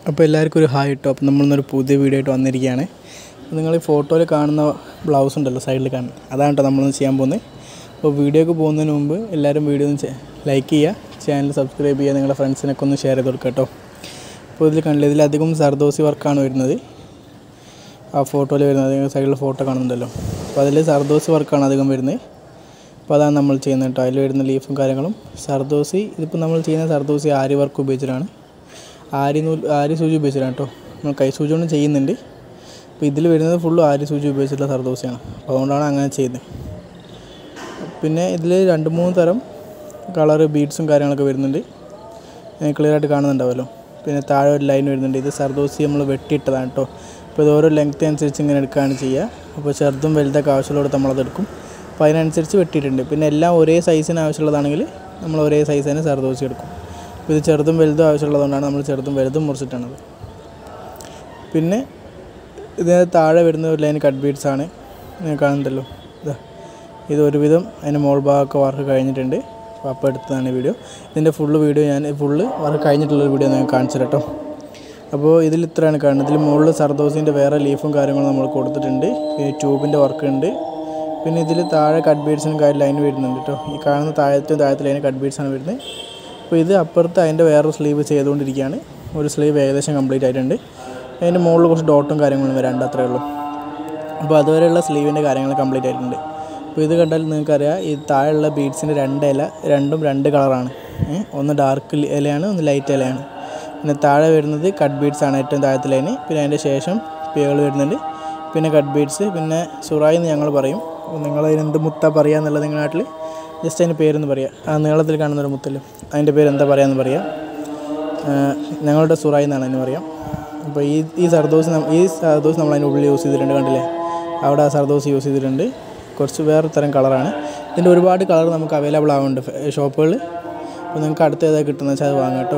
അപ്പോൾ എല്ലാവർക്കും ഒരു ഹായ് ഇട്ടോ അപ്പോൾ നമ്മളിന്നൊരു പുതിയ വീഡിയോ ആയിട്ട് വന്നിരിക്കുകയാണ് അപ്പോൾ നിങ്ങൾ ഈ ഫോട്ടോയിൽ കാണുന്ന ബ്ലൗസ് ഉണ്ടല്ലോ സൈഡിൽ കാണുന്നത് അതാണ് കേട്ടോ നമ്മളിന്ന് ചെയ്യാൻ പോകുന്നത് അപ്പോൾ വീഡിയോക്ക് പോകുന്നതിന് മുമ്പ് എല്ലാവരും വീഡിയോ ഒന്ന് ലൈക്ക് ചെയ്യുക ചാനൽ സബ്സ്ക്രൈബ് ചെയ്യുക നിങ്ങളുടെ ഫ്രണ്ട്സിനൊക്കെ ഒന്ന് ഷെയർ ചെയ്ത് കൊടുക്കുക കേട്ടോ അപ്പോൾ ഇതിൽ കണ്ടില്ല ഇതിലധികം സർദോസി വർക്കാണ് വരുന്നത് ആ ഫോട്ടോയിൽ വരുന്നത് സൈഡിൽ ഫോട്ടോ കാണുന്നുണ്ടല്ലോ അപ്പോൾ അതിൽ സർദോസി വർക്കാണ് അധികം വരുന്നത് അപ്പോൾ അതാണ് നമ്മൾ ചെയ്യുന്നത് കേട്ടോ അതിൽ വരുന്ന ലീഫും കാര്യങ്ങളും സർദോസി ഇതിപ്പോൾ നമ്മൾ ചെയ്യുന്ന സർദോസി ആരി വർക്ക് ഉപയോഗിച്ചിട്ടാണ് ആരി നൂൽ ആരി സൂചി ഉപയോഗിച്ചിട്ടാണ് കേട്ടോ നമ്മൾ കൈ സൂചി കൊണ്ട് ചെയ്യുന്നുണ്ട് അപ്പോൾ ഇതിൽ വരുന്നത് ഫുള്ളും ആരി സൂചി ഉപയോഗിച്ചിട്ടുള്ള സർദോസിയാണ് അപ്പോൾ അതുകൊണ്ടാണ് അങ്ങനെ ചെയ്യുന്നത് പിന്നെ ഇതിൽ രണ്ട് മൂന്ന് തരം കളറ് ബീഡ്സും കാര്യങ്ങളൊക്കെ വരുന്നുണ്ട് ക്ലിയർ ആയിട്ട് കാണുന്നുണ്ടാവുമല്ലോ പിന്നെ താഴെ ഒരു ലൈൻ വരുന്നുണ്ട് ഇത് സർദോസി നമ്മൾ വെട്ടിയിട്ടതാണ് കേട്ടോ അപ്പോൾ ഇത് ഓരോ ലെങ്ത് അനുസരിച്ച് ഇങ്ങനെ എടുക്കുകയാണ് ചെയ്യുക അപ്പോൾ ചെറുതും വലുതൊക്കെ ആവശ്യമുള്ളത് നമ്മളത് എടുക്കും അപ്പോൾ അതിനനുസരിച്ച് വെട്ടിയിട്ടുണ്ട് പിന്നെ എല്ലാം ഒരേ സൈസിന് ആവശ്യമുള്ളതാണെങ്കിൽ നമ്മൾ ഒരേ സൈസ് തന്നെ സർദോസി എടുക്കും അപ്പോൾ ഇത് ചെറുതും വലുതും ആവശ്യമുള്ളതുകൊണ്ടാണ് നമ്മൾ ചെറുതും വലുതും മുറിച്ചിട്ടാണത് പിന്നെ ഇതിന് താഴെ വരുന്ന ഒരു ലൈൻ കട്ട് ബീഡ്സ് ആണ് നിങ്ങൾ കാണുന്നുണ്ടല്ലോ ഇതാ ഇത് ഒരുവിധം അതിൻ്റെ മോൾ ഭാഗമൊക്കെ വർക്ക് കഴിഞ്ഞിട്ടുണ്ട് അപ്പോൾ അപ്പോൾ എടുത്തതാണ് ഈ വീഡിയോ ഇതിൻ്റെ ഫുള്ള് വീഡിയോ ഞാൻ ഫുള്ള് വർക്ക് കഴിഞ്ഞിട്ടുള്ളൊരു വീഡിയോ ഞാൻ കാണിച്ചു തരാം കേട്ടോ അപ്പോൾ ഇതിൽ ഇത്രയാണ് കാണുന്നത് ഇതിൽ മുകളിൽ സർദോസിൻ്റെ വേറെ ലീഫും കാര്യങ്ങളും നമ്മൾ കൊടുത്തിട്ടുണ്ട് പിന്നെ ട്യൂബിൻ്റെ വർക്ക് ഉണ്ട് പിന്നെ ഇതിൽ താഴെ കട്ട് ബീഡ്സിനും കാര്യം ലൈൻ വരുന്നുണ്ട് കേട്ടോ ഈ കാണുന്ന താഴത്തെ താഴത്തെ ലൈൻ കട്ട് ബീഡ്സാണ് വരുന്നത് അപ്പോൾ ഇത് അപ്പുറത്ത് അതിൻ്റെ വേറൊരു സ്ലീവ് ചെയ്തുകൊണ്ടിരിക്കുകയാണ് ഒരു സ്ലീവ് ഏകദേശം കംപ്ലീറ്റ് ആയിട്ടുണ്ട് അതിൻ്റെ മുകളിൽ കുറച്ച് ഡോട്ടും കാര്യങ്ങളും വരാണ്ട് അത്രേ ഉള്ളൂ അപ്പോൾ അതുവരെയുള്ള സ്ലീവിൻ്റെ കാര്യങ്ങൾ കംപ്ലീറ്റ് ആയിട്ടുണ്ട് അപ്പോൾ ഇത് കണ്ടാൽ നിങ്ങൾക്കറിയാം ഈ താഴെയുള്ള ബീഡ്സിൻ്റെ രണ്ട് ഇല രണ്ടും രണ്ട് കളറാണ് ഒന്ന് ഡാർക്ക് ഇലയാണ് ഒന്ന് ലൈറ്റ് ഇലയാണ് പിന്നെ താഴെ വരുന്നത് കട്ട് ബീഡ്സ് ആണ് ഏറ്റവും താഴത്തെ ലൈന് പിന്നെ അതിൻ്റെ ശേഷം പിയകൾ വരുന്നുണ്ട് പിന്നെ കട്ട് ബീഡ്സ് പിന്നെ സുറായി എന്ന് ഞങ്ങൾ പറയും അപ്പോൾ നിങ്ങൾ അതിനെന്ത് മുത്ത പറയുക എന്നുള്ളത് നിങ്ങളുടെ നാട്ടിൽ ജസ്റ്റ് അതിൻ്റെ പേരെന്ന് പറയുക ആ നീളത്തിൽ കാണുന്നൊരു മുത്തല് അതിൻ്റെ പേര് എന്താ പറയുക എന്ന് പറയാം ഞങ്ങളുടെ സുറായി എന്നാണ് അതിന് പറയാം അപ്പോൾ ഈ ഈ സർദോസ് ഈ സർദോസ് നമ്മൾ അതിൻ്റെ ഉള്ളിൽ യൂസ് ചെയ്തിട്ടുണ്ട് കണ്ടില്ലേ അവിടെ ആ സർദോസ് യൂസ് ചെയ്തിട്ടുണ്ട് കുറച്ച് വേറെ തരം കളറാണ് ഇതിൻ്റെ ഒരുപാട് കളർ നമുക്ക് അവൈലബിൾ ആവുന്നുണ്ട് ഷോപ്പുകളിൽ അപ്പോൾ നിങ്ങൾക്ക് അടുത്ത ഏതാ കിട്ടുന്നത് വെച്ചാൽ അത് വാങ്ങാം കേട്ടോ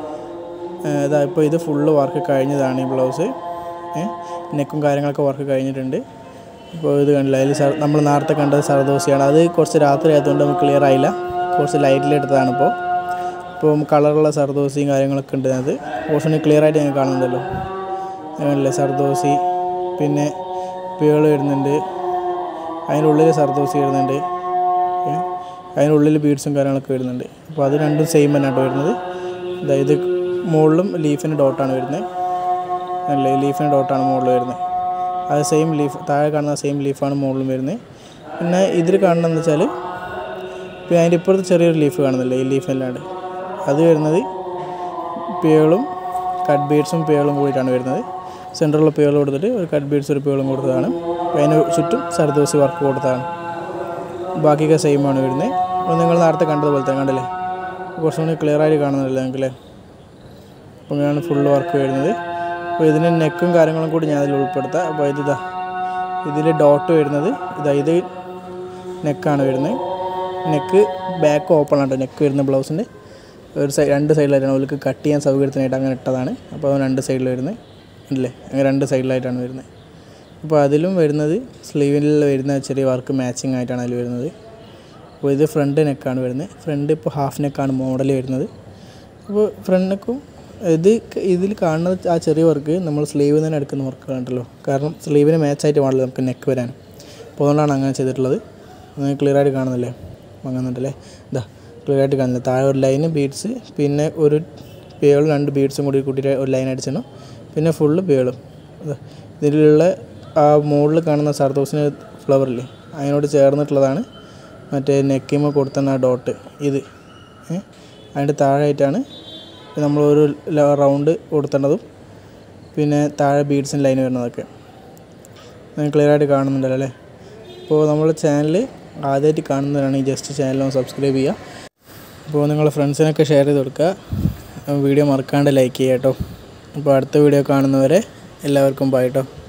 ഇതാ ഇപ്പോൾ ഇത് ഫുള്ള് വർക്ക് കഴിഞ്ഞതാണ് ഈ ബ്ലൗസ് നെക്കും കാര്യങ്ങളൊക്കെ വർക്ക് കഴിഞ്ഞിട്ടുണ്ട് ഇപ്പോൾ ഇത് കണ്ടില്ല അതിൽ നമ്മൾ നേരത്തെ കണ്ടത് സർദോസിയാണ് അത് കുറച്ച് രാത്രി ആയതുകൊണ്ട് നമുക്ക് ക്ലിയർ ആയില്ല കുറച്ച് ലൈറ്റിലെടുത്തതാണ് ഇപ്പോൾ ഇപ്പോൾ കളറുള്ള സർദോസിയും കാര്യങ്ങളൊക്കെ ഉണ്ട് അത് പോർഷന് ക്ലിയർ ആയിട്ട് ഞങ്ങൾ കാണുന്നുണ്ടല്ലോ അങ്ങനല്ലേ സർദോസി പിന്നെ പേൾ വരുന്നുണ്ട് അതിനുള്ളിൽ സർദോസി വരുന്നുണ്ട് അതിനുള്ളിൽ ബീഡ്സും കാര്യങ്ങളൊക്കെ വരുന്നുണ്ട് അപ്പോൾ അത് രണ്ടും സെയിം തന്നെ കേട്ടോ വരുന്നത് അതായത് മുകളിലും ലീഫിന് ഡോട്ടാണ് വരുന്നത് അല്ലേ ലീഫിന് ഡോട്ടാണ് മുകളിൽ വരുന്നത് അത് സെയിം ലീഫ് താഴെ കാണുന്ന സെയിം ലീഫാണ് മുകളിലും വരുന്നത് പിന്നെ ഇതിൽ കാണുന്നതെന്ന് വെച്ചാൽ പിന്നെ അതിൻ്റെ ഇപ്പുറത്ത് ചെറിയൊരു ലീഫ് കാണുന്നില്ലേ ഈ ലീഫ് അല്ലാണ്ട് അത് വരുന്നത് പേളും കട്ട് ബീഡ്സും പേളും കൂടിയിട്ടാണ് വരുന്നത് സെൻറ്ററിലുള്ള പേൾ കൊടുത്തിട്ട് ഒരു കട്ട് ബീഡ്സ് ഒരു പേളും കൊടുത്തതാണ് അതിന് ചുറ്റും സർദോസി വർക്ക് കൊടുത്തതാണ് ബാക്കിയൊക്കെ സെയിം ആണ് വരുന്നത് അപ്പോൾ നിങ്ങൾ നേരത്തെ കണ്ടതുപോലെ തന്നെ കണ്ടില്ലേ കുറച്ചും കൂടി ക്ലിയർ ആയിട്ട് കാണുന്നില്ല നിങ്ങൾക്കല്ലേ അപ്പോൾ ഇങ്ങനെയാണ് ഫുൾ വർക്ക് വരുന്നത് അപ്പോൾ ഇതിന് നെക്കും കാര്യങ്ങളും കൂടി ഞാൻ അതിൽ ഉൾപ്പെടുത്താം അപ്പോൾ ഇത് ഇതാ ഇതിൽ ഡോട്ട് വരുന്നത് ഇതാ ഇത് നെക്കാണ് വരുന്നത് നെക്ക് ബാക്ക് ഓപ്പൺ ആണ് നെക്ക് വരുന്ന ബ്ലൗസിൻ്റെ ഒരു സൈഡ് രണ്ട് സൈഡിലായിട്ടാണ് അവർക്ക് കട്ട് ചെയ്യാൻ സൗകര്യത്തിനായിട്ട് അങ്ങനെ ഇട്ടതാണ് അപ്പോൾ അത് രണ്ട് സൈഡിൽ വരുന്നത് അല്ലേ അങ്ങനെ രണ്ട് സൈഡിലായിട്ടാണ് വരുന്നത് അപ്പോൾ അതിലും വരുന്നത് സ്ലീവിൽ വരുന്ന ചെറിയ വർക്ക് മാച്ചിങ് ആയിട്ടാണ് അതിൽ വരുന്നത് അപ്പോൾ ഇത് ഫ്രണ്ട് നെക്കാണ് വരുന്നത് ഫ്രണ്ട് ഇപ്പോൾ ഹാഫ് നെക്കാണ് മോഡൽ വരുന്നത് അപ്പോൾ ഫ്രണ്ട് നെക്കും ഇത് ഇതിൽ കാണുന്ന ആ ചെറിയ വർക്ക് നമ്മൾ സ്ലീവിൽ നിന്ന് എടുക്കുന്ന വർക്ക് കണ്ടല്ലോ കാരണം സ്ലീവിന് മാച്ചായിട്ട് പാടില്ല നമുക്ക് നെക്ക് വരാൻ അപ്പോൾ അതുകൊണ്ടാണ് അങ്ങനെ ചെയ്തിട്ടുള്ളത് അങ്ങനെ ക്ലിയർ ആയിട്ട് കാണുന്നില്ലേ വാങ്ങുന്നുണ്ടല്ലേ ഇതാ ക്ലിയർ ആയിട്ട് കാണില്ല താഴെ ഒരു ലൈന് ബീഡ്സ് പിന്നെ ഒരു പേളും രണ്ട് ബീഡ്സും കൂടി കൂട്ടിയിട്ട് ഒരു ലൈൻ അടിച്ചിടണം പിന്നെ ഫുള്ള് പേളും ഇതിലുള്ള ആ മുകളിൽ കാണുന്ന സർദോസിന് ഫ്ലവറില്ലേ അതിനോട് ചേർന്നിട്ടുള്ളതാണ് മറ്റേ നെക്കിമ കൊടുത്തുന്ന ആ ഡോട്ട് ഇത് അതിൻ്റെ താഴെയായിട്ടാണ് നമ്മൾ ഒരു റൗണ്ട് കൊടുത്തേണ്ടതും പിന്നെ താഴെ ബീഡ്സിന് ലൈൻ വരുന്നതൊക്കെ നിങ്ങൾ ക്ലിയർ ആയിട്ട് കാണുന്നുണ്ടല്ലോ അല്ലേ അപ്പോൾ നമ്മൾ ചാനൽ ആദ്യമായിട്ട് കാണുന്നവരാണ് ഈ ജസ്റ്റ് ചാനലൊന്ന് സബ്സ്ക്രൈബ് ചെയ്യുക അപ്പോൾ നിങ്ങളുടെ ഫ്രണ്ട്സിനൊക്കെ ഷെയർ ചെയ്ത് കൊടുക്കുക വീഡിയോ മറക്കാണ്ട് ലൈക്ക് ചെയ്യുക കേട്ടോ അപ്പോൾ അടുത്ത വീഡിയോ കാണുന്നവരെ എല്ലാവർക്കും ബൈ കേട്ടോ